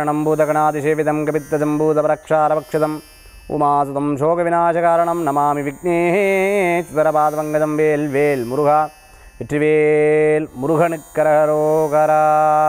करुणाकरणं भूतगणातिसेवितं कपित्तजम्बूतपरक्षारभक्षितम् उमासुतं शोकविनाशकारणं नमामि विघ्नेश्वरपादपङ्कजं வேல் வேல் முருகா வெற்றிவேல் முருகனுக்கரகரோகரா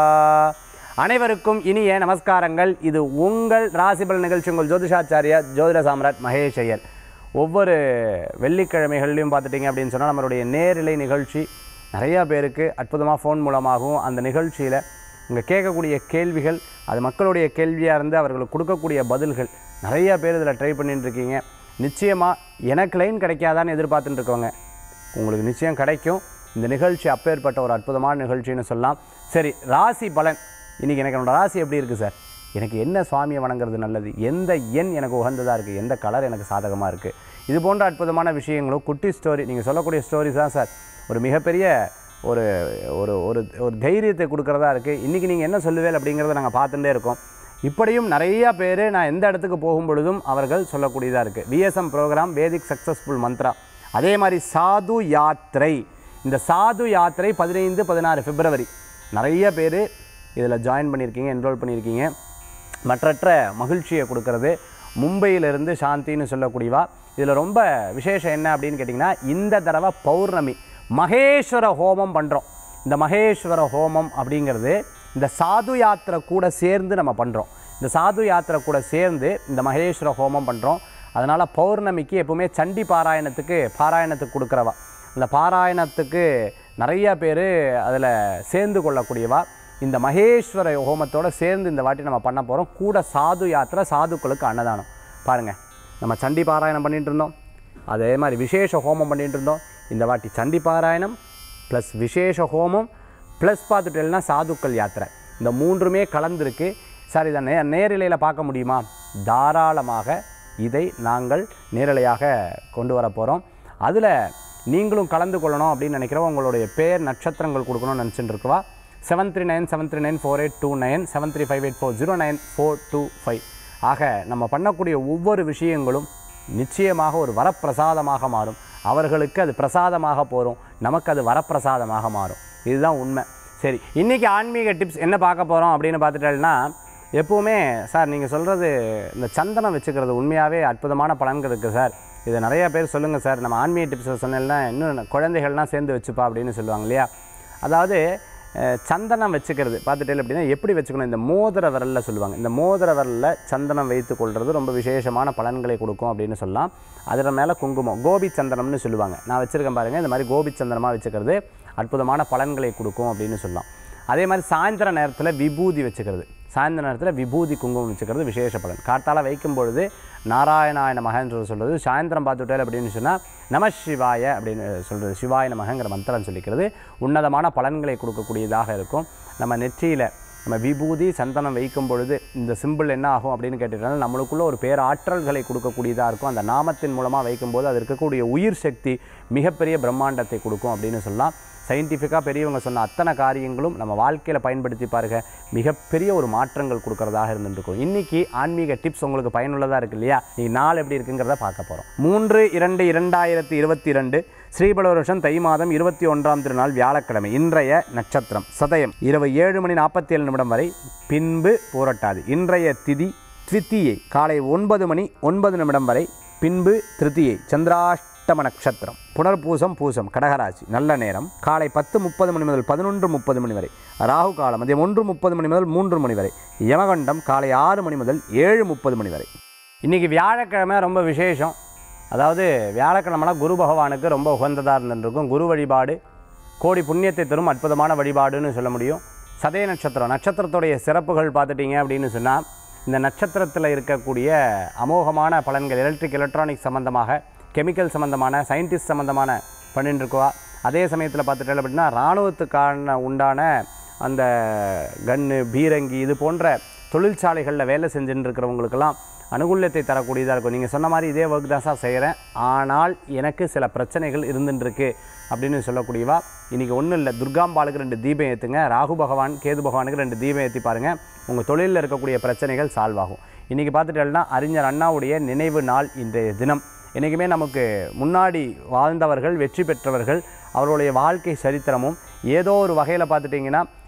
அனைவருக்கும் இனிய நமஸ்காரங்கள் இது உங்கள் ராசிபல் நிகழ்ச்சி உங்கள் ஜோதிஷாச்சாரியா ஜோதிட சாம்ராட் மகேஷ் ஐயர் ஒவ்வொரு வெள்ளிக்கிழமைகள்லையும் பார்த்துட்டிங்க அப்படின்னு சொன்னால் நம்மளுடைய நேரிலை நிகழ்ச்சி நிறையா பேருக்கு அற்புதமாக ஃபோன் மூலமாகவும் அந்த நிகழ்ச்சியில் இங்கே கேட்கக்கூடிய கேள்விகள் அது மக்களுடைய கேள்வியாக இருந்து அவர்களுக்கு கொடுக்கக்கூடிய பதில்கள் நிறையா பேர் இதில் ட்ரை பண்ணிட்டு இருக்கீங்க நிச்சயமாக எனக்கு லைன் கிடைக்காதான்னு எதிர்பார்த்துட்டு இருக்கவங்க உங்களுக்கு நிச்சயம் கிடைக்கும் இந்த நிகழ்ச்சி அப்பேற்பட்ட ஒரு அற்புதமான நிகழ்ச்சின்னு சொல்லலாம் சரி ராசி பலன் இன்றைக்கி எனக்கு என்னோட ராசி எப்படி இருக்குது சார் எனக்கு என்ன சுவாமியை வணங்குறது நல்லது எந்த எண் எனக்கு உகந்ததாக இருக்குது எந்த கலர் எனக்கு சாதகமாக இருக்குது இது போன்ற அற்புதமான விஷயங்களும் குட்டி ஸ்டோரி நீங்கள் சொல்லக்கூடிய ஸ்டோரிஸ் தான் சார் ஒரு மிகப்பெரிய ஒரு ஒரு ஒரு ஒரு தைரியத்தை கொடுக்குறதா இருக்குது இன்றைக்கி நீங்கள் என்ன சொல்லுவேல் அப்படிங்கிறத நாங்கள் பார்த்துட்டே இருக்கோம் இப்படியும் நிறையா பேர் நான் எந்த இடத்துக்கு போகும் பொழுதும் அவர்கள் சொல்லக்கூடியதாக இருக்குது VSM program Vedic successful mantra அதே மாதிரி சாது யாத்திரை இந்த சாது யாத்திரை பதினைந்து பதினாறு பிப்ரவரி நிறைய பேர் இதில் ஜாயின் பண்ணியிருக்கீங்க என்ரோல் பண்ணியிருக்கீங்க மற்றற்ற மகிழ்ச்சியை கொடுக்கறது மும்பையிலிருந்து சாந்தின்னு சொல்லக்கூடியவா இதில் ரொம்ப விசேஷம் என்ன அப்படின்னு கேட்டிங்கன்னா இந்த தடவை பௌர்ணமி மகேஸ்வர ஹோமம் பண்ணுறோம் இந்த மகேஸ்வர ஹோமம் அப்படிங்கிறது இந்த சாது யாத்திரை கூட சேர்ந்து நம்ம பண்ணுறோம் இந்த சாது யாத்திரை கூட சேர்ந்து இந்த மகேஸ்வர ஹோமம் பண்ணுறோம் அதனால் பௌர்ணமிக்கு எப்பவுமே சண்டி பாராயணத்துக்கு பாராயணத்துக்கு கொடுக்குறவா அந்த பாராயணத்துக்கு நிறைய பேர் அதில் சேர்ந்து கொள்ளக்கூடியவா இந்த மகேஸ்வர ஹோமத்தோட சேர்ந்து இந்த வாட்டி நம்ம பண்ண போகிறோம் கூட சாது யாத்திரை சாதுக்களுக்கு அன்னதானம் பாருங்கள் நம்ம சண்டி பாராயணம் பண்ணிட்டு இருந்தோம் அதே மாதிரி விசேஷ ஹோமம் பண்ணிட்டு இருந்தோம் இந்த வாட்டி சண்டி பாராயணம் ப்ளஸ் விசேஷ ஹோமம் ப்ளஸ் பார்த்துட்டேன்னா சாதுக்கள் யாத்திரை இந்த மூன்றுமே கலந்துருக்கு சார் இதை நே நேரிலையில் பார்க்க முடியுமா தாராளமாக இதை நாங்கள் நேரலையாக கொண்டு வர போகிறோம் அதில் நீங்களும் கலந்து கொள்ளணும் அப்படின்னு நினைக்கிறவங்க உங்களுடைய பேர் நட்சத்திரங்கள் கொடுக்கணும்னு நினச்சிட்டு இருக்கவா seven three nine seven three nine four eight two nine seven three five eight four zero nine four two five ஆக நம்ம பண்ணக்கூடிய ஒவ்வொரு விஷயங்களும் நிச்சயமாக ஒரு வரப்பிரசாதமாக மாறும் அவர்களுக்கு அது பிரசாதமாக போகிறோம் நமக்கு அது வரப்பிரசாதமாக மாறும் இதுதான் உண்மை சரி இன்றைக்கி ஆன்மீக டிப்ஸ் என்ன பார்க்க போகிறோம் அப்படின்னு பார்த்துட்டேன்னா எப்போவுமே சார் நீங்கள் சொல்கிறது இந்த சந்தனம் வச்சுக்கிறது உண்மையாகவே அற்புதமான பலன்கள் இருக்குது சார் இதை நிறைய பேர் சொல்லுங்கள் சார் நம்ம ஆன்மீக டிப்ஸில் சொன்னேன்னா இன்னும் குழந்தைகள்லாம் சேர்ந்து வச்சுப்பா அப்படின்னு சொல்லுவாங்க இல்லையா அதாவது அஹ், சந்தனம் வச்சுக்கிறது பார்த்துட்டே அப்படின்னா எப்படி வச்சுக்கணும் இந்த மோதிர விரலில் சொல்லுவாங்க இந்த மோதிர விரலில் சந்தனம் வைத்து கொள்வது ரொம்ப விசேஷமான பலன்களை கொடுக்கும் அப்படின்னு சொல்லலாம் அதில் மேலே குங்குமம் கோபி சந்தனம்னு சொல்லுவாங்க நான் வச்சுருக்கேன் பாருங்கள் இந்த மாதிரி கோபி சந்தனமாக வச்சுக்கிறது அற்புதமான பலன்களை கொடுக்கும் அப்படின்னு சொல்லலாம் அதே மாதிரி சாயந்தர நேரத்தில் விபூதி வச்சுக்கிறது சாயந்தர நேரத்தில் விபூதி குங்குமம் வச்சுக்கிறது விசேஷ பலன் காத்தால வைக்கும் பொழுது நாராயணாய நமகன்றது சொல்கிறது சாயந்தரம் பார்த்துட்டேன் அப்படின்னு சொன்னால் நம சிவாய அப்படின்னு சொல்கிறது சிவாய நமகங்கிற மந்திரம் சொல்லிக்கிறது உன்னதமான பலன்களை கொடுக்கக்கூடியதாக இருக்கும் நம்ம நெற்றியில் நம்ம விபூதி சந்தனம் வைக்கும் பொழுது இந்த சிம்பிள் என்ன ஆகும் அப்படின்னு கேட்டுட்டாலும் நம்மளுக்குள்ள ஒரு பேராற்றல்களை கொடுக்கக்கூடியதாக இருக்கும் அந்த நாமத்தின் மூலமாக வைக்கும்போது அது இருக்கக்கூடிய உயிர் சக்தி மிகப்பெரிய பிரம்மாண்டத்தை கொடுக்கும் அப்படின்னு சொல்லலாம் சயின்டிஃபிக்காக பெரியவங்க சொன்ன அத்தனை காரியங்களும் நம்ம வாழ்க்கையில் பயன்படுத்தி பாருங்க மிகப்பெரிய ஒரு மாற்றங்கள் கொடுக்கறதாக இருந்துருக்கும் இன்றைக்கி ஆன்மீக டிப்ஸ் உங்களுக்கு பயனுள்ளதாக இருக்கு இல்லையா நீ நாள் எப்படி இருக்குங்கிறத பார்க்க போகிறோம் மூன்று இரண்டு இரண்டாயிரத்தி இருபத்தி இரண்டு ஸ்ரீபல வருஷம் தை மாதம் இருபத்தி ஒன்றாம் திருநாள் வியாழக்கிழமை இன்றைய நட்சத்திரம் சதயம் இரவு ஏழு மணி நாற்பத்தி ஏழு நிமிடம் வரை பின்பு போராட்டாது இன்றைய திதி த்வித்தியை காலை ஒன்பது மணி ஒன்பது நிமிடம் வரை பின்பு திருத்தியை சந்திராஷ்டம நட்சத்திரம் புனர்பூசம் பூசம் கடகராசி நல்ல நேரம் காலை பத்து முப்பது மணி முதல் பதினொன்று முப்பது மணி வரை ராகு காலம் மதியம் ஒன்று முப்பது மணி முதல் மூன்று மணி வரை யமகண்டம் காலை ஆறு மணி முதல் ஏழு முப்பது மணி வரை இன்றைக்கி வியாழக்கிழமை ரொம்ப விசேஷம் அதாவது வியாழக்கிழமைனா குரு பகவானுக்கு ரொம்ப உகந்ததாக இருந்துருக்கும் குரு வழிபாடு கோடி புண்ணியத்தை தரும் அற்புதமான வழிபாடுன்னு சொல்ல முடியும் சதய நட்சத்திரம் நட்சத்திரத்துடைய சிறப்புகள் பார்த்துட்டீங்க அப்படின்னு சொன்னால் இந்த நட்சத்திரத்தில் இருக்கக்கூடிய அமோகமான பலன்கள் எலக்ட்ரிக் எலக்ட்ரானிக் சம்மந்தமாக கெமிக்கல் சம்மந்தமான சயின்டிஸ்ட் சம்மந்தமான பண்ணிட்டு இருக்கோம் அதே சமயத்தில் பார்த்துட்டேன் அப்படின்னா இராணுவத்துக்கான உண்டான அந்த கன்னு பீரங்கி இது போன்ற தொழிற்சாலைகளில் வேலை செஞ்சுட்டு இருக்கிறவங்களுக்கெல்லாம் அனுகூல்யத்தை தரக்கூடியதாக இருக்கும் நீங்கள் சொன்ன மாதிரி இதே ஒர்க் தான் சார் செய்கிறேன் ஆனால் எனக்கு சில பிரச்சனைகள் இருந்துருக்கு அப்படின்னு சொல்லக்கூடியவா இன்றைக்கி ஒன்றும் இல்லை துர்காம்பாளுக்கு ரெண்டு தீபம் ஏற்றுங்க ராகு பகவான் கேது பகவானுக்கு ரெண்டு தீபம் ஏற்றி பாருங்கள் உங்கள் தொழிலில் இருக்கக்கூடிய பிரச்சனைகள் சால்வ் ஆகும் இன்றைக்கி பார்த்துட்டேன்னா அறிஞர் அண்ணாவுடைய நினைவு நாள் இன்றைய தினம் என்றைக்குமே நமக்கு முன்னாடி வாழ்ந்தவர்கள் வெற்றி பெற்றவர்கள் அவர்களுடைய வாழ்க்கை சரித்திரமும் ஏதோ ஒரு வகையில் பார்த்துட்டிங்கன்னா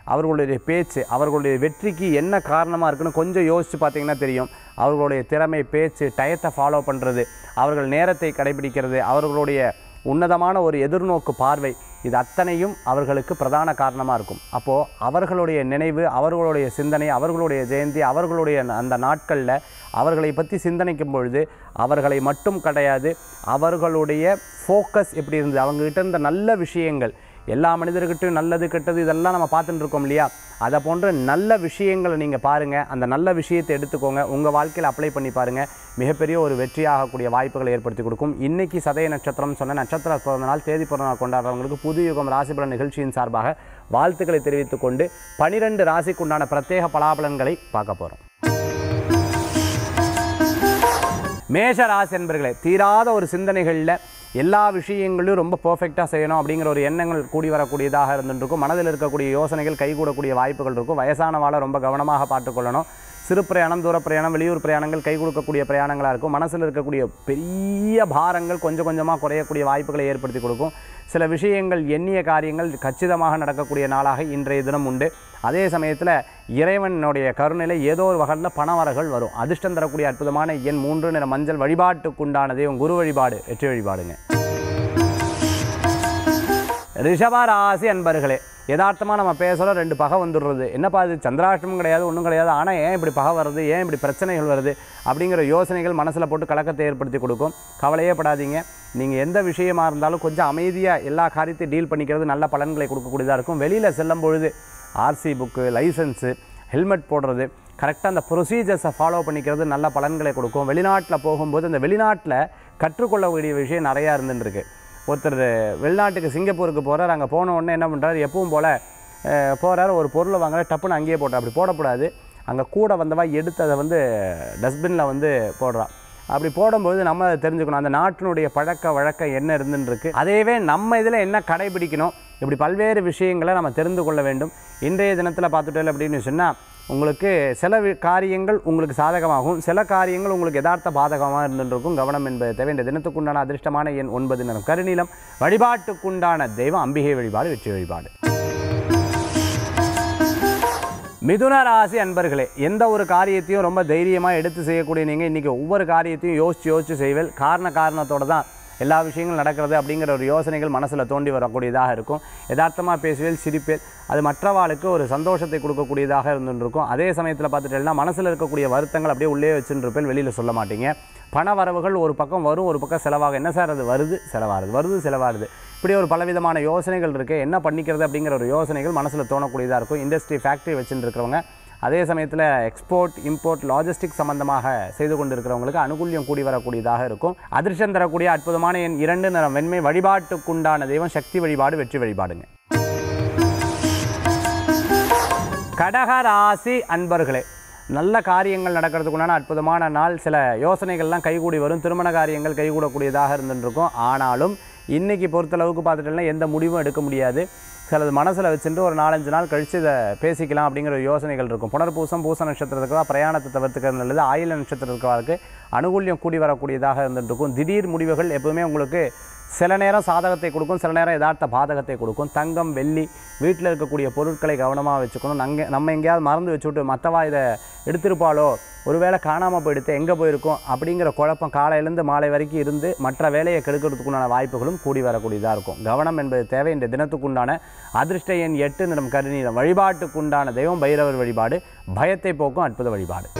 அவர்களுடைய பேச்சு அவர்களுடைய வெற்றிக்கு என்ன காரணமாக இருக்குன்னு கொஞ்சம் யோசித்து பார்த்தீங்கன்னா தெரியும் அவர்களுடைய திறமை பேச்சு டயத்தை ஃபாலோ பண்ணுறது அவர்கள் நேரத்தை கடைபிடிக்கிறது அவர்களுடைய உன்னதமான ஒரு எதிர்நோக்கு பார்வை இது அத்தனையும் அவர்களுக்கு பிரதான காரணமாக இருக்கும் அப்போது அவர்களுடைய நினைவு அவர்களுடைய சிந்தனை அவர்களுடைய ஜெயந்தி அவர்களுடைய அந்த நாட்களில் அவர்களை பற்றி சிந்தனைக்கும் பொழுது அவர்களை மட்டும் கிடையாது அவர்களுடைய ஃபோக்கஸ் எப்படி இருந்தது அவங்ககிட்ட இருந்த நல்ல விஷயங்கள் எல்லா மனிதர்கிட்டையும் நல்லது கெட்டது இதெல்லாம் நம்ம பார்த்துட்டு இருக்கோம் இல்லையா அதை போன்ற நல்ல விஷயங்களை நீங்கள் பாருங்கள் அந்த நல்ல விஷயத்தை எடுத்துக்கோங்க உங்கள் வாழ்க்கையில் அப்ளை பண்ணி பாருங்கள் மிகப்பெரிய ஒரு வெற்றியாகக்கூடிய வாய்ப்புகளை ஏற்படுத்தி கொடுக்கும் இன்னைக்கு சதய நட்சத்திரம் சொன்ன நட்சத்திர பிறந்த நாள் தேதி பிறந்த நாள் கொண்டாடுறவங்களுக்கு புது யுகம் ராசிபலன் நிகழ்ச்சியின் சார்பாக வாழ்த்துக்களை தெரிவித்துக் கொண்டு பனிரெண்டு ராசிக்குண்டான பிரத்யேக பலாபலன்களை பார்க்க போகிறோம் மேஷ ராசி என்பர்களே தீராத ஒரு சிந்தனைகளில் எல்லா விஷயங்களையும் ரொம்ப பர்ஃபெக்டாக செய்யணும் அப்படிங்கிற ஒரு எண்ணங்கள் கூடி வரக்கூடியதாக இருந்துருக்கும் மனதில் இருக்கக்கூடிய யோசனைகள் கைகூடக்கூடிய வாய்ப்புகள் இருக்கும் வயசானவாளை ரொம்ப கவனமாக பார்த்துக்கொள்ளணும் சிறு பிரயாணம் தூர பிரயாணம் வெளியூர் பிரயாணங்கள் கை கொடுக்கக்கூடிய பிரயாணங்களாக இருக்கும் மனசில் இருக்கக்கூடிய பெரிய பாரங்கள் கொஞ்சம் கொஞ்சமாக குறையக்கூடிய வாய்ப்புகளை ஏற்படுத்தி கொடுக்கும் சில விஷயங்கள் எண்ணிய காரியங்கள் கச்சிதமாக நடக்கக்கூடிய நாளாக இன்றைய தினம் உண்டு அதே சமயத்தில் இறைவனுடைய கருணையில் ஏதோ ஒரு வகையில் பணவரகள் வரும் அதிர்ஷ்டம் தரக்கூடிய அற்புதமான எண் மூன்று நிற மஞ்சள் வழிபாட்டுக்குண்டான தெய்வம் குரு வழிபாடு வெற்றி வழிபாடுங்க ரிஷபராசி அன்பர்களே யதார்த்தமாக நம்ம பேசுகிறோம் ரெண்டு பகை வந்துடுறது என்னப்பா இது சந்திராஷ்டமும் கிடையாது ஒன்றும் கிடையாது ஆனால் ஏன் இப்படி பகை வருது ஏன் இப்படி பிரச்சனைகள் வருது அப்படிங்கிற யோசனைகள் மனசில் போட்டு கலக்கத்தை ஏற்படுத்தி கொடுக்கும் கவலையே படாதீங்க நீங்கள் எந்த விஷயமா இருந்தாலும் கொஞ்சம் அமைதியாக எல்லா காரியத்தையும் டீல் பண்ணிக்கிறது நல்ல பலன்களை கொடுக்கக்கூடியதாக இருக்கும் வெளியில் செல்லும் பொழுது ஆர்சி புக்கு லைசன்ஸு ஹெல்மெட் போடுறது கரெக்டாக அந்த ப்ரொசீஜர்ஸை ஃபாலோ பண்ணிக்கிறது நல்ல பலன்களை கொடுக்கும் வெளிநாட்டில் போகும்போது அந்த வெளிநாட்டில் கற்றுக்கொள்ள வேண்டிய விஷயம் நிறையா இருந்துருக்கு ஒருத்தர் வெளிநாட்டுக்கு சிங்கப்பூருக்கு போகிறார் அங்கே போன உடனே என்ன பண்ணுறாரு எப்பவும் போல் போகிறார் ஒரு பொருளை வாங்குற டப்புன்னு அங்கேயே போட்டார் அப்படி போடக்கூடாது அங்கே கூட வந்தவா எடுத்து அதை வந்து டஸ்ட்பினில் வந்து போடுறா அப்படி போடும்போது நம்ம அதை தெரிஞ்சுக்கணும் அந்த நாட்டினுடைய பழக்க வழக்கம் என்ன இருந்துன்னு இருக்கு அதையவே நம்ம இதில் என்ன கடைபிடிக்கணும் இப்படி பல்வேறு விஷயங்களை நம்ம தெரிந்து கொள்ள வேண்டும் இன்றைய தினத்தில் பார்த்துட்டோம் அப்படின்னு சொன்னால் உங்களுக்கு சில வி- காரியங்கள் உங்களுக்கு சாதகமாகும் சில காரியங்கள் உங்களுக்கு யதார்த்த பாதகமாக இருந்துருக்கும் கவனம் என்பது தேவை இந்த தினத்துக்குண்டான அதிர்ஷ்டமான எண் ஒன்பது நிறம் கருநீலம் வழிபாட்டுக்குண்டான தெய்வம் அம்பிகை வழிபாடு வெற்றி வழிபாடு மிதுன ராசி அன்பர்களே எந்த ஒரு காரியத்தையும் ரொம்ப தைரியமாக எடுத்து செய்யக்கூடிய நீங்கள் இன்றைக்கி ஒவ்வொரு காரியத்தையும் யோசித்து யோசித்து செய்வேல் காரண காரணத்தோட தான் எல்லா விஷயங்களும் நடக்கிறது அப்படிங்கிற ஒரு யோசனைகள் மனசில் தோண்டி வரக்கூடியதாக இருக்கும் யதார்த்தமாக பேசுவேல் சிரிப்பேல் அது மற்றவாளுக்கு ஒரு சந்தோஷத்தை கொடுக்கக்கூடியதாக இருந்துருக்கும் அதே சமயத்தில் பார்த்துட்டேன்னா மனசில் இருக்கக்கூடிய வருத்தங்கள் அப்படியே உள்ளே வச்சுருப்பேன் வெளியில் சொல்ல மாட்டீங்க பண வரவுகள் ஒரு பக்கம் வரும் ஒரு பக்கம் செலவாக என்ன சார் அது வருது செலவாகுது வருது செலவாகுது இப்படி ஒரு பலவிதமான யோசனைகள் இருக்குது என்ன பண்ணிக்கிறது அப்படிங்கிற ஒரு யோசனைகள் மனசில் தோணக்கூடியதாக இருக்கும் இண்டஸ்ட்ரி ஃபேக்ட்ரி வச்சுட்டு இருக்கிறவங்க அதே சமயத்தில் எக்ஸ்போர்ட் இம்போர்ட் லாஜிஸ்டிக் சம்பந்தமாக செய்து கொண்டிருக்கிறவங்களுக்கு அனுகூல்யம் கூடி வரக்கூடியதாக இருக்கும் அதிர்ஷ்டம் தரக்கூடிய அற்புதமான என் இரண்டு நிறம் வெண்மை வழிபாட்டுக்குண்டான தெய்வம் சக்தி வழிபாடு வெற்றி வழிபாடுங்க கடகராசி அன்பர்களே நல்ல காரியங்கள் நடக்கிறதுக்குண்டான அற்புதமான நாள் சில யோசனைகள்லாம் கைகூடி வரும் திருமண காரியங்கள் கைகூடக்கூடியதாக இருந்துருக்கும் ஆனாலும் இன்னைக்கு பொறுத்தளவுக்கு பார்த்துட்டோம்னா எந்த முடிவும் எடுக்க முடியாது சிலது மனசில் வச்சுட்டு ஒரு நாலஞ்சு நாள் கழித்து இதை பேசிக்கலாம் அப்படிங்கிற ஒரு யோசனைகள் இருக்கும் புனர்பூசம் பூச நட்சத்திரத்துக்கு பிரயாணத்தை தவிர்த்துக்கிறது நல்லது ஆயில நட்சத்திரத்துக்கு அனுகூல்யம் கூடி வரக்கூடியதாக இருந்துட்டு இருக்கும் திடீர் முடிவுகள் எப்பவுமே உங்களுக்கு சில நேரம் சாதகத்தை கொடுக்கும் சில நேரம் யதார்த்த பாதகத்தை கொடுக்கும் தங்கம் வெள்ளி வீட்டில் இருக்கக்கூடிய பொருட்களை கவனமாக வச்சுக்கணும் நங்க நம்ம எங்கேயாவது மறந்து வச்சுவிட்டு மற்றவா இதை எடுத்திருப்பாளோ ஒருவேளை காணாமல் போயிடுத்து எங்கே போயிருக்கோம் அப்படிங்கிற குழப்பம் காலையிலேருந்து மாலை வரைக்கும் இருந்து மற்ற வேலையை கெடுக்கிறதுக்குண்டான வாய்ப்புகளும் கூடி வரக்கூடியதாக இருக்கும் கவனம் என்பது தேவை இந்த தினத்துக்குண்டான அதிர்ஷ்ட எண் எட்டு நிறம் கருநீரம் வழிபாட்டுக்குண்டான தெய்வம் பைரவர் வழிபாடு பயத்தை போக்கும் அற்புத வழிபாடு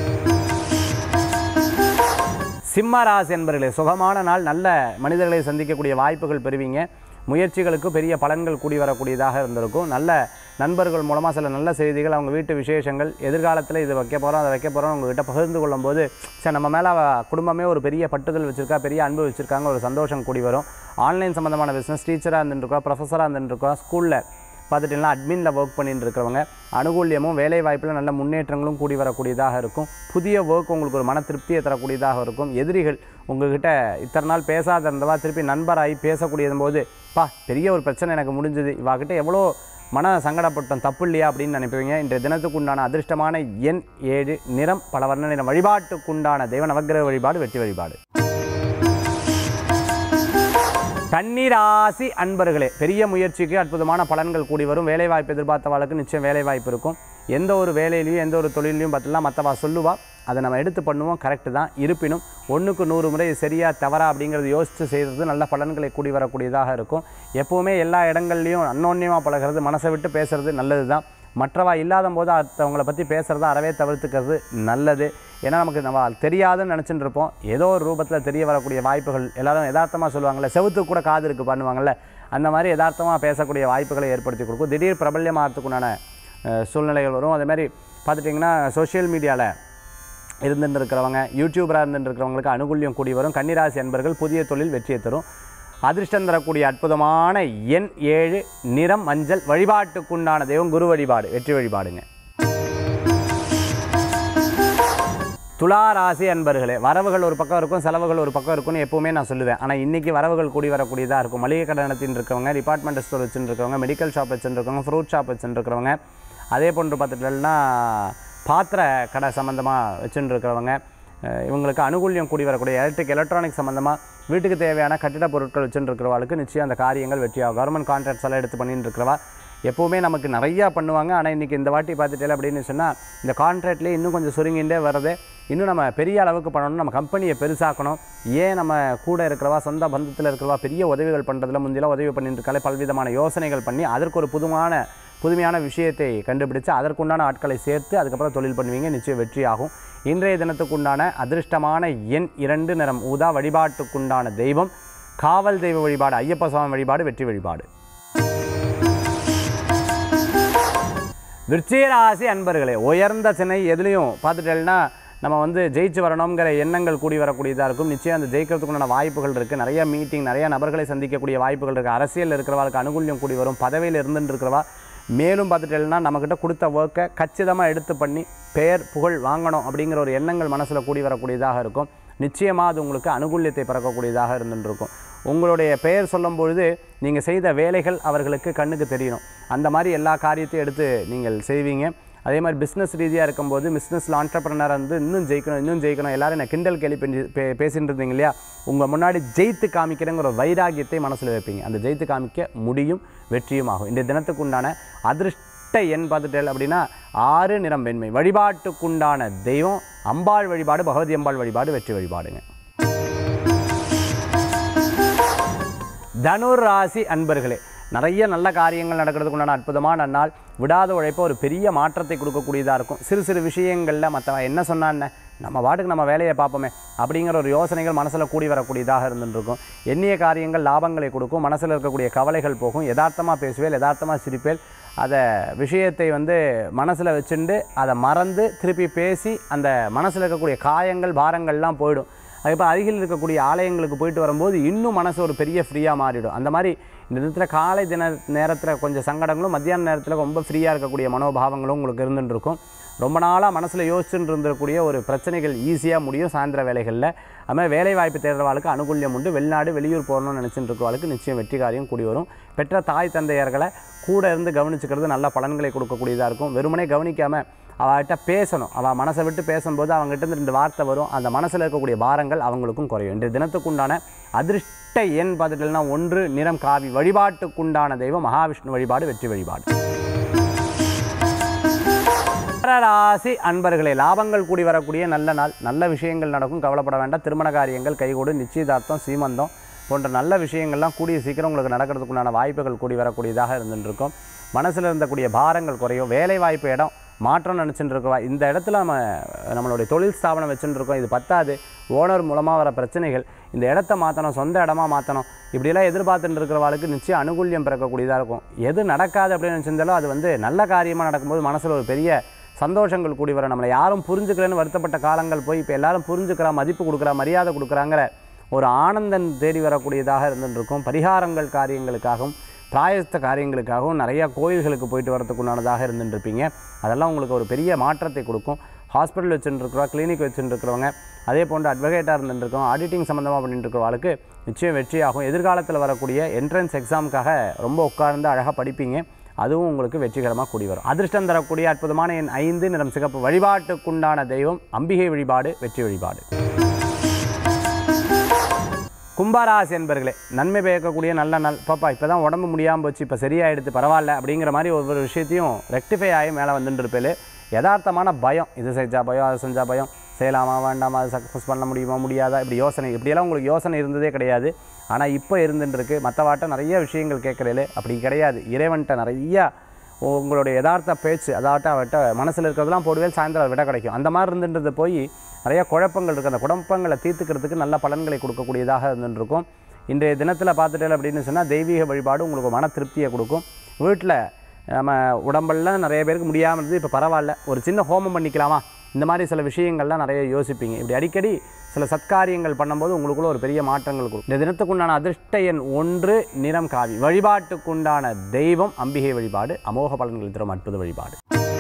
சிம்மராசி என்பர்களே சுகமான நாள் நல்ல மனிதர்களை சந்திக்கக்கூடிய வாய்ப்புகள் பெறுவீங்க முயற்சிகளுக்கு பெரிய பலன்கள் கூடி வரக்கூடியதாக இருந்திருக்கும் நல்ல நண்பர்கள் மூலமாக சில நல்ல செய்திகள் அவங்க வீட்டு விசேஷங்கள் எதிர்காலத்தில் இது வைக்க போகிறோம் அதை வைக்க போகிறோம் உங்ககிட்ட பகிர்ந்து கொள்ளும்போது சரி நம்ம மேலே குடும்பமே ஒரு பெரிய பட்டுதல் வச்சுருக்கா பெரிய அன்பு வச்சுருக்காங்க ஒரு சந்தோஷம் கூடி வரும் ஆன்லைன் சம்மந்தமான பிஸ்னஸ் டீச்சராக இருந்துருக்கோம் ப்ரொஃபஸராக இருந்துருக்கோம் ஸ்கூலில் பார்த்துட்டிங்கன்னா அட்மினில் ஒர்க் பண்ணிட்டு இருக்கிறவங்க அனுகூல்யமும் வேலை வாய்ப்பில் நல்ல முன்னேற்றங்களும் கூடி வரக்கூடியதாக இருக்கும் புதிய ஒர்க் உங்களுக்கு ஒரு மன திருப்தியை தரக்கூடியதாக இருக்கும் எதிரிகள் உங்ககிட்ட இத்தனை நாள் பேசாத இருந்தவா திருப்பி நண்பராகி பேசக்கூடியது போது பா பெரிய ஒரு பிரச்சனை எனக்கு முடிஞ்சது இவாகிட்ட எவ்வளோ மன சங்கடப்பட்டோம் தப்பு இல்லையா அப்படின்னு நினைப்பீங்க இன்றைய தினத்துக்கு உண்டான அதிர்ஷ்டமான எண் ஏழு நிறம் பல வர்ண நிறம் வழிபாட்டுக்குண்டான தெய்வ நவக்கிரக வழிபாடு வெற்றி வழிபாடு கன்னிராசி அன்பர்களே பெரிய முயற்சிக்கு அற்புதமான பலன்கள் கூடி வரும் வேலைவாய்ப்பு எதிர்பார்த்தவாளுக்கு நிச்சயம் வேலைவாய்ப்பு இருக்கும் எந்த ஒரு வேலையிலையும் எந்த ஒரு தொழிலையும் பார்த்தலாம் மற்றவா சொல்லுவா அதை நம்ம எடுத்து பண்ணுவோம் கரெக்டு தான் இருப்பினும் ஒன்றுக்கு நூறு முறை இது சரியா தவறா அப்படிங்கிறது யோசித்து செய்கிறது நல்ல பலன்களை கூடி வரக்கூடியதாக இருக்கும் எப்போவுமே எல்லா இடங்கள்லையும் அன்னோன்யமாக பழகிறது மனசை விட்டு பேசுறது நல்லது தான் மற்றவா இல்லாத போது அடுத்தவங்களை பற்றி பேசுகிறத அறவே தவிர்த்துக்கிறது நல்லது ஏன்னா நமக்கு நம்ம தெரியாதுன்னு நினச்சிட்டு இருப்போம் ஏதோ ஒரு ரூபத்தில் தெரிய வரக்கூடிய வாய்ப்புகள் எல்லாரும் யதார்த்தமாக சொல்லுவாங்கள்ல செவுத்துக்கு கூட காது இருக்குது பண்ணுவாங்கள்ல அந்த மாதிரி யதார்த்தமாக பேசக்கூடிய வாய்ப்புகளை ஏற்படுத்தி கொடுக்கும் திடீர் பிரபல்யமாகறதுக்குண்டான அஹ், சூழ்நிலைகள் வரும் அதே மாதிரி பார்த்துட்டிங்கன்னா சோஷியல் மீடியாவில் இருந்துட்டு இருக்கிறவங்க யூடியூபராக இருந்துட்டு இருக்கிறவங்களுக்கு அனுகூல்யம் கூடி வரும் கன்னிராசி அன்பர்கள் புதிய தொழில் வெற்றியை தரும் அதிர்ஷ்டம் தரக்கூடிய அற்புதமான எண் ஏழு நிறம் மஞ்சள் வழிபாட்டுக்குண்டான தெய்வம் குரு வழிபாடு வெற்றி வழிபாடுங்க துலா ராசி அன்பர்களே வரவுகள் ஒரு பக்கம் இருக்கும் செலவுகள் ஒரு பக்கம் இருக்கும்னு எப்பவுமே நான் சொல்லுவேன் ஆனால் இன்றைக்கி வரவுகள் கூடி வரக்கூடியதாக இருக்கும் மளிகை கடை நடத்தின்னு இருக்கிறவங்க டிபார்ட்மெண்ட் ஸ்டோர் வச்சுட்டு இருக்கிறவங்க மெடிக்கல் ஷாப் வச்சுட்டு இருக்கிறவங்க ஃப்ரூட் ஷாப் வச்சுட்டு இருக்கிறவங்க அதே போன்று பார்த்துட்டோம்னா பாத்திர கடை சம்மந்தமாக வச்சுட்டு இருக்கிறவங்க அஹ், இவங்களுக்கு அனுகூல்யம் கூடி வரக்கூடிய எலக்ட்ரிக் எலக்ட்ரானிக் சம்மந்தமாக வீட்டுக்கு தேவையான கட்டிட பொருட்கள் வச்சுட்டு இருக்கிறவாளுக்கு நிச்சயம் அந்த காரியங்கள் வெற்றியாகும் கவர்மெண்ட் கான்ட்ராக்ட்ஸ் எல்லாம் எடுத்து பண்ணிட்டு இருக்கிறவா எப்போவுமே நமக்கு நிறையா பண்ணுவாங்க ஆனால் இன்றைக்கி இந்த வாட்டி பார்த்துட்டே அப்படின்னு சொன்னால் இந்த கான்ட்ராக்ட்லேயே இன்னும் கொஞ்சம் சுருங்கிண்டே வர்றது இன்னும் நம்ம பெரிய அளவுக்கு பண்ணணும் நம்ம கம்பெனியை பெருசாக்கணும் ஏன் நம்ம கூட இருக்கிறவா சொந்த பந்தத்தில் இருக்கிறவா பெரிய உதவிகள் பண்ணுறதுல முந்தியெல்லாம் உதவி பண்ணிட்டு இருக்காலே பல்விதமான யோசனைகள் பண்ணி அதற்கு ஒரு புதுமான புதுமையான விஷயத்தை கண்டுபிடிச்சு அதற்குண்டான ஆட்களை சேர்த்து அதுக்கப்புறம் தொழில் பண்ணுவீங்க நிச்சயம் வெற்றி ஆகும் இன்றைய தினத்துக்குண்டான அதிர்ஷ்டமான எண் இரண்டு நிறம் ஊதா வழிபாட்டுக்குண்டான தெய்வம் காவல் தெய்வ வழிபாடு ஐயப்ப சுவாமி வழிபாடு வெற்றி வழிபாடு விருச்சிகராசி அன்பர்களே உயர்ந்த சினை எதுலேயும் பார்த்துட்டேன்னா நம்ம வந்து ஜெயிச்சு வரணுங்கிற எண்ணங்கள் கூடி வரக்கூடியதாக இருக்கும் நிச்சயம் அந்த ஜெயிக்கிறதுக்குண்டான வாய்ப்புகள் இருக்குது நிறைய மீட்டிங் நிறைய நபர்களை சந்திக்கக்கூடிய வாய்ப்புகள் இருக்குது அரசியல் இருக்கிறவாளுக்கு அனுகூல்யம் கூடி வரும் பதவியில் இருந்துட்டு இருக்கிறவா மேலும் பார்த்துட்டேன்னா நம்மக்கிட்ட கொடுத்த ஒர்க்கை கச்சிதமாக எடுத்து பண்ணி பெயர் புகழ் வாங்கணும் அப்படிங்கிற ஒரு எண்ணங்கள் மனசில் கூடி வரக்கூடியதாக இருக்கும் நிச்சயமாக அது உங்களுக்கு அனுகூல்யத்தை பிறக்கக்கூடியதாக இருந்துட்டு இருக்கும் உங்களுடைய பெயர் சொல்லும் பொழுது நீங்கள் செய்த வேலைகள் அவர்களுக்கு கண்ணுக்கு தெரியணும் அந்த மாதிரி எல்லா காரியத்தையும் எடுத்து நீங்கள் செய்வீங்க அதே மாதிரி பிஸ்னஸ் ரீதியாக இருக்கும்போது பிஸ்னஸில் ஆண்டர்பிரனராக இருந்து இன்னும் ஜெயிக்கணும் இன்னும் ஜெயிக்கணும் எல்லாரும் என்ன கிண்டல் கேலி பண்ணி பே பேசிட்டு இருந்தீங்க இல்லையா உங்கள் முன்னாடி ஜெயித்து காமிக்கிறேங்கிற ஒரு வைராகியத்தை மனசில் வைப்பீங்க அந்த ஜெயித்து காமிக்க முடியும் வெற்றியும் ஆகும் இந்த தினத்துக்கு உண்டான அதிர்ஷ்ட எண் பார்த்துட்டேன் அப்படின்னா ஆறு நிறம் வெண்மை வழிபாட்டுக்குண்டான தெய்வம் அம்பாள் வழிபாடு பகவதி அம்பாள் வழிபாடு வெற்றி வழிபாடுங்க தனுர் ராசி அன்பர்களே நிறைய நல்ல காரியங்கள் நடக்கிறதுக்கு உண்டான அற்புதமான நாள் விடாத உழைப்ப ஒரு பெரிய மாற்றத்தை கொடுக்கக்கூடியதாக இருக்கும் சிறு சிறு விஷயங்களில் மற்றவன் என்ன சொன்னான்னு நம்ம பாட்டுக்கு நம்ம வேலையை பார்ப்போமே அப்படிங்கிற ஒரு யோசனைகள் மனசில் கூடி வரக்கூடியதாக இருந்துருக்கும் எண்ணிய காரியங்கள் லாபங்களை கொடுக்கும் மனசில் இருக்கக்கூடிய கவலைகள் போகும் யதார்த்தமாக பேசுவேல் யதார்த்தமாக சிரிப்பேல் அதை விஷயத்தை வந்து மனசில் வச்சுண்டு அதை மறந்து திருப்பி பேசி அந்த மனசில் இருக்கக்கூடிய காயங்கள் பாரங்கள்லாம் போயிடும் அதுக்கப்புறம் அருகில் இருக்கக்கூடிய ஆலயங்களுக்கு போயிட்டு வரும்போது இன்னும் மனசு ஒரு பெரிய ஃப்ரீயாக மாறிடும் அந்த மாதிரி இந்த நேரத்தில் காலை தின நேரத்தில் கொஞ்சம் சங்கடங்களும் மத்தியான நேரத்தில் ரொம்ப ஃப்ரீயாக இருக்கக்கூடிய மனோபாவங்களும் உங்களுக்கு இருந்துட்டு இருக்கும் ரொம்ப நாளாக மனசில் யோசிச்சுட்டு இருந்திருக்கக்கூடிய ஒரு பிரச்சனைகள் ஈஸியாக முடியும் சாயந்தர வேலைகளில் அது மாதிரி வேலை வாய்ப்பு தேடுறவாளுக்கு அனுகூல்யம் உண்டு வெளிநாடு வெளியூர் போகணும்னு நினச்சிட்டு இருக்கவாளுக்கு நிச்சயம் வெற்றி காரியம் கூடி வரும் பெற்ற தாய் தந்தையர்களை கூட இருந்து கவனிச்சுக்கிறது நல்ல பலன்களை கொடுக்கக்கூடியதாக இருக்கும் வெறுமனே கவனிக்காமல் அவகிட்ட பேசணும் அவள் மனசை விட்டு பேசும்போது அவங்ககிட்ட இருந்து ரெண்டு வார்த்தை வரும் அந்த மனசில் இருக்கக்கூடிய பாரங்கள் அவங்களுக்கும் குறையும் இன்றைய தினத்துக்குண்டான அதிர்ஷ்ட எண் பார்த்துட்டீங்கன்னா ஒன்று நிறம் காவி வழிபாட்டுக்குண்டான தெய்வம் மகாவிஷ்ணு வழிபாடு வெற்றி வழிபாடு ராசி அன்பர்களே லாபங்கள் கூடி வரக்கூடிய நல்ல நாள் நல்ல விஷயங்கள் நடக்கும் கவலைப்பட வேண்டாம் திருமண காரியங்கள் கைகூடு நிச்சயதார்த்தம் சீமந்தம் போன்ற நல்ல விஷயங்கள்லாம் கூடிய சீக்கிரம் உங்களுக்கு நடக்கிறதுக்குண்டான வாய்ப்புகள் கூடி வரக்கூடியதாக இருந்துட்டு இருக்கும் மனசில் இருந்தக்கூடிய பாரங்கள் குறையும் வேலை வாய்ப்பு இடம் மாற்றம் நினச்சிட்டு இருக்கவா இந்த இடத்துல நம்ம நம்மளுடைய தொழில் ஸ்தாபனம் வச்சுட்டு இருக்கோம் இது பத்தாது ஓனர் மூலமாக வர பிரச்சனைகள் இந்த இடத்த மாற்றணும் சொந்த இடமா மாற்றணும் இப்படியெல்லாம் எதிர்பார்த்துட்டு இருக்கிறவாளுக்கு நிச்சயம் அனுகூல்யம் பிறக்கக்கூடியதாக இருக்கும் எது நடக்காது அப்படின்னு நினச்சிருந்தாலும் அது வந்து நல்ல காரியமாக நடக்கும்போது மனசில் ஒரு பெரிய சந்தோஷங்கள் கூடி வரும் நம்மளை யாரும் புரிஞ்சுக்கலன்னு வருத்தப்பட்ட காலங்கள் போய் இப்போ எல்லாரும் புரிஞ்சுக்கிறா மதிப்பு கொடுக்குறா மரியாதை கொடுக்குறாங்கிற ஒரு ஆனந்தம் தேடி வரக்கூடியதாக இருந்துட்டு இருக்கும் பரிகாரங்கள் காரியங்களுக்காகவும் பிராயஸ்த காரியங்களுக்காகவும் நிறையா கோயில்களுக்கு போயிட்டு வரதுக்கு உண்டானதாக இருந்துட்டு இருப்பீங்க அதெல்லாம் உங்களுக்கு ஒரு பெரிய மாற்றத்தை கொடுக்கும் ஹாஸ்பிட்டல் வச்சுட்டு இருக்கிறவங்க கிளினிக் வச்சுட்டு இருக்கிறவங்க அதே போன்று அட்வொகேட்டாக இருந்துட்டு இருக்கோம் ஆடிட்டிங் சம்மந்தமாக பண்ணிட்டு இருக்கிறவங்களுக்கு நிச்சயம் வெற்றியாகும் எதிர்காலத்தில் வரக்கூடிய என்ட்ரன்ஸ் எக்ஸாமுக்காக ரொம்ப உட்கார்ந்து அழகாக படிப்பீங்க அதுவும் உங்களுக்கு வெற்றிகரமாக கூடி வரும் அதிர்ஷ்டம் தரக்கூடிய அற்புதமான என் ஐந்து நிறம் சிகப்பு வழிபாட்டுக்குண்டான தெய்வம் அம்பிகை வழிபாடு வெற்றி வழிபாடு கும்பராசி என்பர்களே நன்மை பயக்கக்கூடிய நல்ல நாள் பாப்பா இப்போ தான் உடம்பு முடியாமல் போச்சு இப்போ சரியாயிடுது பரவாயில்ல அப்படிங்கிற மாதிரி ஒவ்வொரு விஷயத்தையும் ரெக்டிஃபை ஆகி மேலே வந்துட்டு இருப்பேலே யதார்த்தமான பயம் இது செஞ்சா பயம் அது செஞ்சா பயம் செய்யலாமா வேண்டாமா அது சக்ஸஸ் பண்ண முடியுமா முடியாதா இப்படி யோசனை இப்படியெல்லாம் உங்களுக்கு யோசனை இருந்ததே கிடையாது ஆனால் இப்போ இருந்துருக்கு மற்றவாட்ட நிறைய விஷயங்கள் கேட்குறீங்களே அப்படி கிடையாது இறைவன்கிட்ட நிறையா உங்களுடைய யதார்த்த பேச்சு அதாட்ட அவட்ட மனசில் இருக்கிறதெல்லாம் போடுவேல் சாயந்தரம் அதை விட கிடைக்கும் அந்த மாதிரி இருந்துன்றது போய் நிறைய குழப்பங்கள் இருக்குது அந்த குழப்பங்களை தீர்த்துக்கிறதுக்கு நல்ல பலன்களை கொடுக்கக்கூடியதாக இருந்துருக்கும் இன்றைய தினத்தில் பார்த்துட்டேன் அப்படின்னு சொன்னால் தெய்வீக வழிபாடு உங்களுக்கு மன திருப்தியை கொடுக்கும் வீட்டில் நம்ம உடம்பெல்லாம் நிறைய பேருக்கு முடியாமல் இருந்தது இப்போ பரவாயில்ல ஒரு சின்ன ஹோமம் பண்ணிக்கலாமா இந்த மாதிரி சில விஷயங்கள்லாம் நிறைய யோசிப்பீங்க இப்படி அடிக்கடி சில சத்காரியங்கள் பண்ணும்போது உங்களுக்குள்ள ஒரு பெரிய மாற்றங்கள் கொடுக்கும் இந்த தினத்துக்குண்டான அதிர்ஷ்ட எண் ஒன்று நிறம் காவி வழிபாட்டுக்குண்டான தெய்வம் அம்பிகை வழிபாடு அமோக பலன்கள் தரும் அற்புத வழிபாடு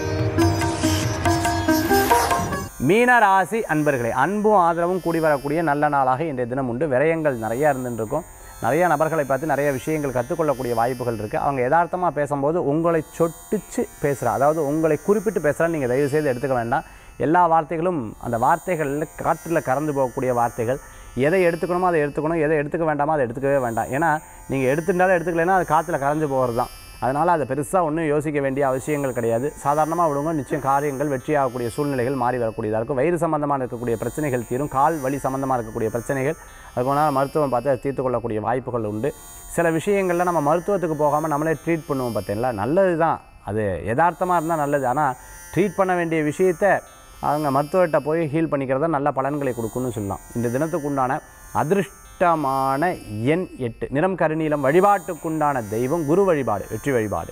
மீன ராசி அன்பர்களே அன்பும் ஆதரவும் கூடி வரக்கூடிய நல்ல நாளாக இன்றைய தினம் உண்டு விரயங்கள் நிறைய இருந்துட்டு இருக்கும் நிறைய நபர்களை பார்த்து நிறைய விஷயங்கள் கற்றுக்கொள்ளக்கூடிய வாய்ப்புகள் இருக்குது அவங்க யதார்த்தமாக பேசும்போது உங்களை சொட்டிச்சு பேசுகிறா அதாவது உங்களை குறிப்பிட்டு பேசுகிறா நீங்கள் தயவு செய்து எடுத்துக்க வேண்டாம் எல்லா வார்த்தைகளும் அந்த வார்த்தைகளில் காற்றில் கறந்து போகக்கூடிய வார்த்தைகள் எதை எடுத்துக்கணுமோ அதை எடுத்துக்கணும் எதை எடுத்துக்க வேண்டாமோ அதை எடுத்துக்கவே வேண்டாம் ஏன்னா நீங்கள் எடுத்துட்டாலும் எடுத்துக்கலைன்னா அது காற்றுல கரைஞ்சு போகிறது தான் அதனால் அதை பெருசாக ஒன்றும் யோசிக்க வேண்டிய அவசியங்கள் கிடையாது சாதாரணமாக விடுங்க நிச்சயம் காரியங்கள் வெற்றியாகக்கூடிய சூழ்நிலைகள் மாறி வரக்கூடியதாக இருக்கும் வயிறு சம்பந்தமாக இருக்கக்கூடிய பிரச்சனைகள் தீரும் கால் வலி சம்பந்தமாக இருக்கக்கூடிய பிரச்சனைகள் அதுக்கு வேணால் மருத்துவம் பார்த்து அதை தீர்த்து கொள்ளக்கூடிய வாய்ப்புகள் உண்டு சில விஷயங்களில் நம்ம மருத்துவத்துக்கு போகாமல் நம்மளே ட்ரீட் பண்ணுவோம் பார்த்தீங்களா நல்லது தான் அது யதார்த்தமாக இருந்தால் நல்லது ஆனால் ட்ரீட் பண்ண வேண்டிய விஷயத்தை அவங்க மருத்துவர்கிட்ட போய் ஹீல் பண்ணிக்கிறத நல்ல பலன்களை கொடுக்கும்னு சொல்லலாம் இந்த தினத்துக்கு உண்டான அதிர்ஷ்டமான எண் எட்டு நிறம் கருநீலம் வழிபாட்டுக்குண்டான தெய்வம் குரு வழிபாடு வெற்றி வழிபாடு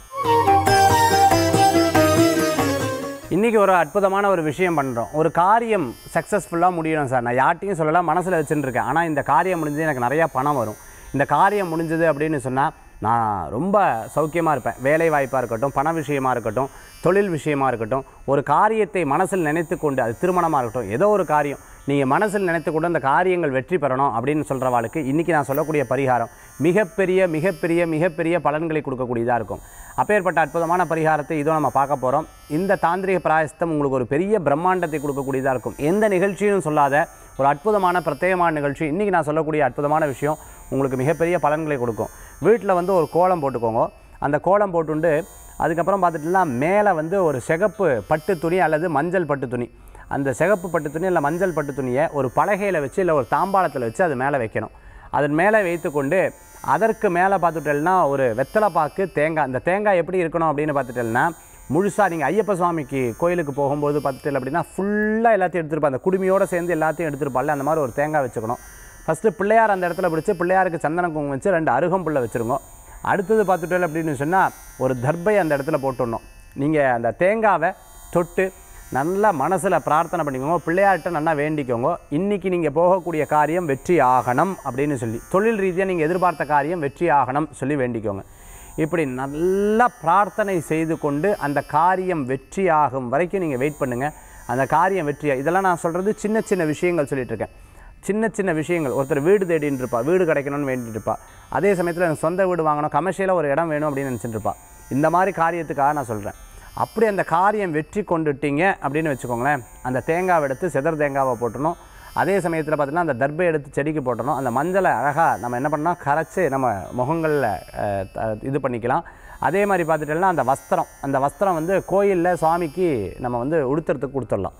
இன்றைக்கி ஒரு அற்புதமான ஒரு விஷயம் பண்ணுறோம் ஒரு காரியம் சக்ஸஸ்ஃபுல்லாக முடியணும் சார் நான் யார்ட்டையும் சொல்லலாம் மனசில் வச்சுட்டுருக்கேன் ஆனால் இந்த காரியம் முடிஞ்சு எனக்கு நிறையா பணம் வரும் இந்த காரியம் முடிஞ்சது அப்படின்னு சொன்னால் நான் ரொம்ப சௌக்கியமாக இருப்பேன் வேலை வாய்ப்பாக இருக்கட்டும் பண விஷயமா இருக்கட்டும் தொழில் விஷயமா இருக்கட்டும் ஒரு காரியத்தை மனசில் நினைத்து கொண்டு அது திருமணமாக இருக்கட்டும் ஏதோ ஒரு காரியம் நீங்கள் மனசில் நினைத்து கொண்டு அந்த காரியங்கள் வெற்றி பெறணும் அப்படின்னு சொல்கிறவாளுக்கு இன்றைக்கி நான் சொல்லக்கூடிய பரிகாரம் மிகப்பெரிய மிகப்பெரிய மிகப்பெரிய பலன்களை கொடுக்கக்கூடியதாக இருக்கும் அப்பேற்பட்ட அற்புதமான பரிகாரத்தை இதோ நம்ம பார்க்க போகிறோம் இந்த தாந்திரிக பிராயஸ்தம் உங்களுக்கு ஒரு பெரிய பிரம்மாண்டத்தை கொடுக்கக்கூடியதாக இருக்கும் எந்த நிகழ்ச்சியும் சொல்லாத ஒரு அற்புதமான பிரத்யேகமான நிகழ்ச்சி இன்றைக்கி நான் சொல்லக்கூடிய அற்புதமான விஷயம் உங்களுக்கு மிகப்பெரிய பலன்களை கொடுக்கும் வீட்டில் வந்து ஒரு கோலம் போட்டுக்கோங்க அந்த கோலம் போட்டுண்டு அதுக்கப்புறம் பார்த்துட்டுனா மேலே வந்து ஒரு சிகப்பு பட்டு துணி அல்லது மஞ்சள் பட்டு துணி அந்த சிகப்பு பட்டு துணி இல்லை மஞ்சள் பட்டு துணியை ஒரு பலகையில் வச்சு இல்லை ஒரு தாம்பாளத்தில் வச்சு அது மேலே வைக்கணும் அதன் மேலே வைத்துக்கொண்டு அதற்கு மேலே பார்த்துட்டேன்னா ஒரு வெத்தலை பாக்கு தேங்காய் அந்த தேங்காய் எப்படி இருக்கணும் அப்படின்னு பார்த்துட்டேன்னா முழுசாக நீங்கள் ஐயப்ப சுவாமிக்கு கோயிலுக்கு போகும்போது பார்த்துட்டு அப்படின்னா ஃபுல்லாக எல்லாத்தையும் எடுத்துருப்பா அந்த குடுமையோடு சேர்ந்து எல்லாத்தையும் எடுத்துருப்பாள் அந்த மாதிரி ஒரு தேங்காய் வச்சுக்கணும் ஃபஸ்ட்டு பிள்ளையார் அந்த இடத்துல பிடிச்சி பிள்ளையாருக்கு சந்தன குங்குமம் வச்சு ரெண்டு அருகம்புல்லை வச்சுருங்க அடுத்தது பார்த்துட்டேன் அப்படின்னு சொன்னால் ஒரு தர்பை அந்த இடத்துல போட்டுடணும் நீங்கள் அந்த தேங்காவை தொட்டு நல்லா மனசில் பிரார்த்தனை பண்ணிக்கோங்க பிள்ளையார்கிட்ட நல்லா வேண்டிக்கோங்க இன்றைக்கி நீங்கள் போகக்கூடிய காரியம் வெற்றி ஆகணும் அப்படின்னு சொல்லி தொழில் ரீதியாக நீங்கள் எதிர்பார்த்த காரியம் வெற்றி ஆகணும் சொல்லி வேண்டிக்கோங்க இப்படி நல்லா பிரார்த்தனை செய்து கொண்டு அந்த காரியம் வெற்றி ஆகும் வரைக்கும் நீங்கள் வெயிட் பண்ணுங்கள் அந்த காரியம் வெற்றி இதெல்லாம் நான் சொல்கிறது சின்ன சின்ன விஷயங்கள் சொல்லிட்டு இருக்கேன் சின்ன சின்ன விஷயங்கள் ஒருத்தர் வீடு தேடின்னு இருப்பா வீடு கிடைக்கணும்னு வேண்டிட்டு இருப்பா அதே சமயத்தில் எனக்கு சொந்த வீடு வாங்கணும் கமர்ஷியலாக ஒரு இடம் வேணும் அப்படின்னு நினச்சிட்டு இருப்பா இந்த மாதிரி காரியத்துக்காக நான் சொல்கிறேன் அப்படி அந்த காரியம் வெற்றி கொண்டுட்டீங்க அப்படின்னு வச்சுக்கோங்களேன் அந்த தேங்காவை எடுத்து செதர் தேங்காவை போட்டணும் அதே சமயத்தில் பார்த்தீங்கன்னா அந்த தர்பை எடுத்து செடிக்கு போட்டணும் அந்த மஞ்சளை அழகாக நம்ம என்ன பண்ணோம் கரைச்சி நம்ம முகங்களில் அஹ், த- இது பண்ணிக்கலாம் அதே மாதிரி பார்த்துட்டோம்னா அந்த வஸ்திரம் அந்த வஸ்திரம் வந்து கோயிலில் சுவாமிக்கு நம்ம வந்து உடுத்துறதுக்கு கொடுத்துடலாம்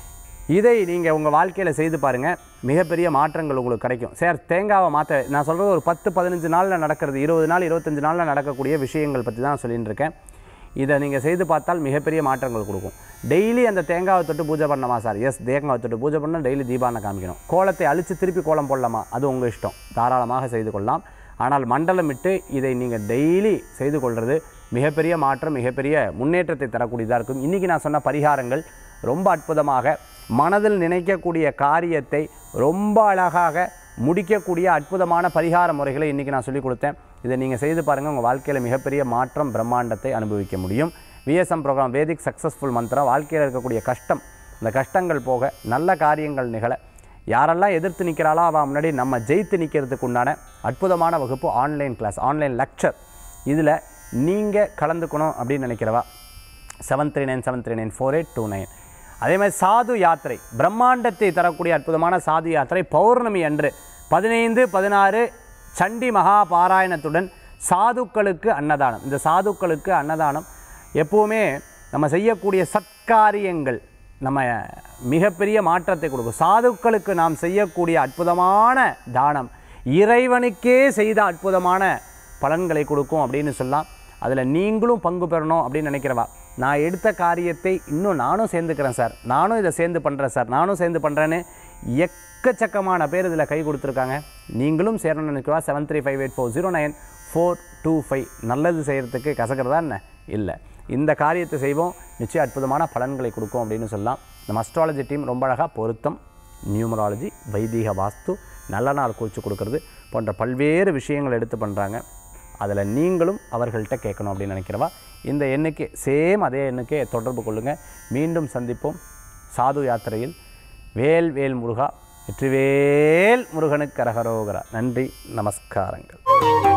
இதை நீங்கள் உங்கள் வாழ்க்கையில் செய்து பாருங்கள் மிகப்பெரிய மாற்றங்கள் உங்களுக்கு கிடைக்கும் சார் தேங்காவை மாற்ற நான் சொல்கிறது ஒரு பத்து பதினஞ்சு நாளில் நடக்கிறது இருபது நாள் இருபத்தஞ்சு நாளில் நடக்கக்கூடிய விஷயங்கள் பற்றி தான் சொல்லிட்டு இருக்கேன் இதை நீங்கள் செய்து பார்த்தால் மிகப்பெரிய மாற்றங்கள் கொடுக்கும் டெய்லி அந்த தேங்காவை தொட்டு பூஜை பண்ணலாமா சார் எஸ் தேங்காவை தொட்டு பூஜை பண்ணால் டெய்லி தீபாவளி காமிக்கணும் கோலத்தை அழித்து திருப்பி கோலம் போடலாமா அது உங்கள் இஷ்டம் தாராளமாக செய்து கொள்ளலாம் ஆனால் மண்டலமிட்டு இதை நீங்கள் டெய்லி செய்து கொள்வது மிகப்பெரிய மாற்றம் மிகப்பெரிய முன்னேற்றத்தை தரக்கூடியதாக இருக்கும் இன்றைக்கி நான் சொன்ன பரிகாரங்கள் ரொம்ப அற்புதமாக மனதில் நினைக்கக்கூடிய காரியத்தை ரொம்ப அழகாக முடிக்கக்கூடிய அற்புதமான பரிகார முறைகளை இன்றைக்கி நான் சொல்லிக் கொடுத்தேன் இதை நீங்கள் செய்து பாருங்கள் உங்கள் வாழ்க்கையில் மிகப்பெரிய மாற்றம் பிரம்மாண்டத்தை அனுபவிக்க முடியும் விஎஸ்எம் ப்ரோக்ராம் வேதிக் சக்ஸஸ்ஃபுல் மந்திரம் வாழ்க்கையில் இருக்கக்கூடிய கஷ்டம் அந்த கஷ்டங்கள் போக நல்ல காரியங்கள் நிகழ யாரெல்லாம் எதிர்த்து நிற்கிறாளோ அவன் முன்னாடி நம்ம ஜெயித்து நிற்கிறதுக்கு உண்டான அற்புதமான வகுப்பு ஆன்லைன் கிளாஸ் ஆன்லைன் லெக்சர் இதில் நீங்கள் கலந்துக்கணும் அப்படின்னு நினைக்கிறவா seven three nine seven three nine four eight two nine அதே மாதிரி சாது யாத்திரை பிரம்மாண்டத்தை தரக்கூடிய அற்புதமான சாது யாத்திரை பௌர்ணமி அன்று பதினைந்து பதினாறு சண்டி மகா பாராயணத்துடன் சாதுக்களுக்கு அன்னதானம் இந்த சாதுக்களுக்கு அன்னதானம் எப்போவுமே நம்ம செய்யக்கூடிய சத்காரியங்கள் நம்ம மிகப்பெரிய மாற்றத்தை கொடுக்கும் சாதுக்களுக்கு நாம் செய்யக்கூடிய அற்புதமான தானம் இறைவனுக்கே செய்த அற்புதமான பலன்களை கொடுக்கும் அப்படின்னு சொல்லலாம் அதில் நீங்களும் பங்கு பெறணும் அப்படின்னு நினைக்கிறவா நான் எடுத்த காரியத்தை இன்னும் நானும் சேர்ந்துக்கிறேன் சார் நானும் இதை சேர்ந்து பண்ணுறேன் சார் நானும் சேர்ந்து பண்ணுறேன்னு எக்கச்சக்கமான பேர் இதில் கை கொடுத்துருக்காங்க நீங்களும் சேரணும்னு நினைக்கிறவா seven three five eight four zero nine four two five நல்லது செய்கிறதுக்கு கசக்கிறதா என்ன இல்லை இந்த காரியத்தை செய்வோம் நிச்சயம் அற்புதமான பலன்களை கொடுக்கும் அப்படின்னு சொல்லலாம் நம்ம அஸ்ட்ராலஜி டீம் ரொம்ப அழகாக பொருத்தம் நியூமராலஜி வைதீக வாஸ்து நல்ல நாள் குறித்து கொடுக்கறது போன்ற பல்வேறு விஷயங்கள் எடுத்து பண்ணுறாங்க அதில் நீங்களும் அவர்கள்ட்ட கேட்கணும் அப்படின்னு நினைக்கிறவா இந்த எண்ணுக்கு சேம் அதே எண்ணுக்கே தொடர்பு கொள்ளுங்கள் மீண்டும் சந்திப்போம் சாது யாத்திரையில் வேல் வேல் முருகா வெற்றிவேல் முருகனுக்கு கரகரோகரா நன்றி நமஸ்காரங்கள்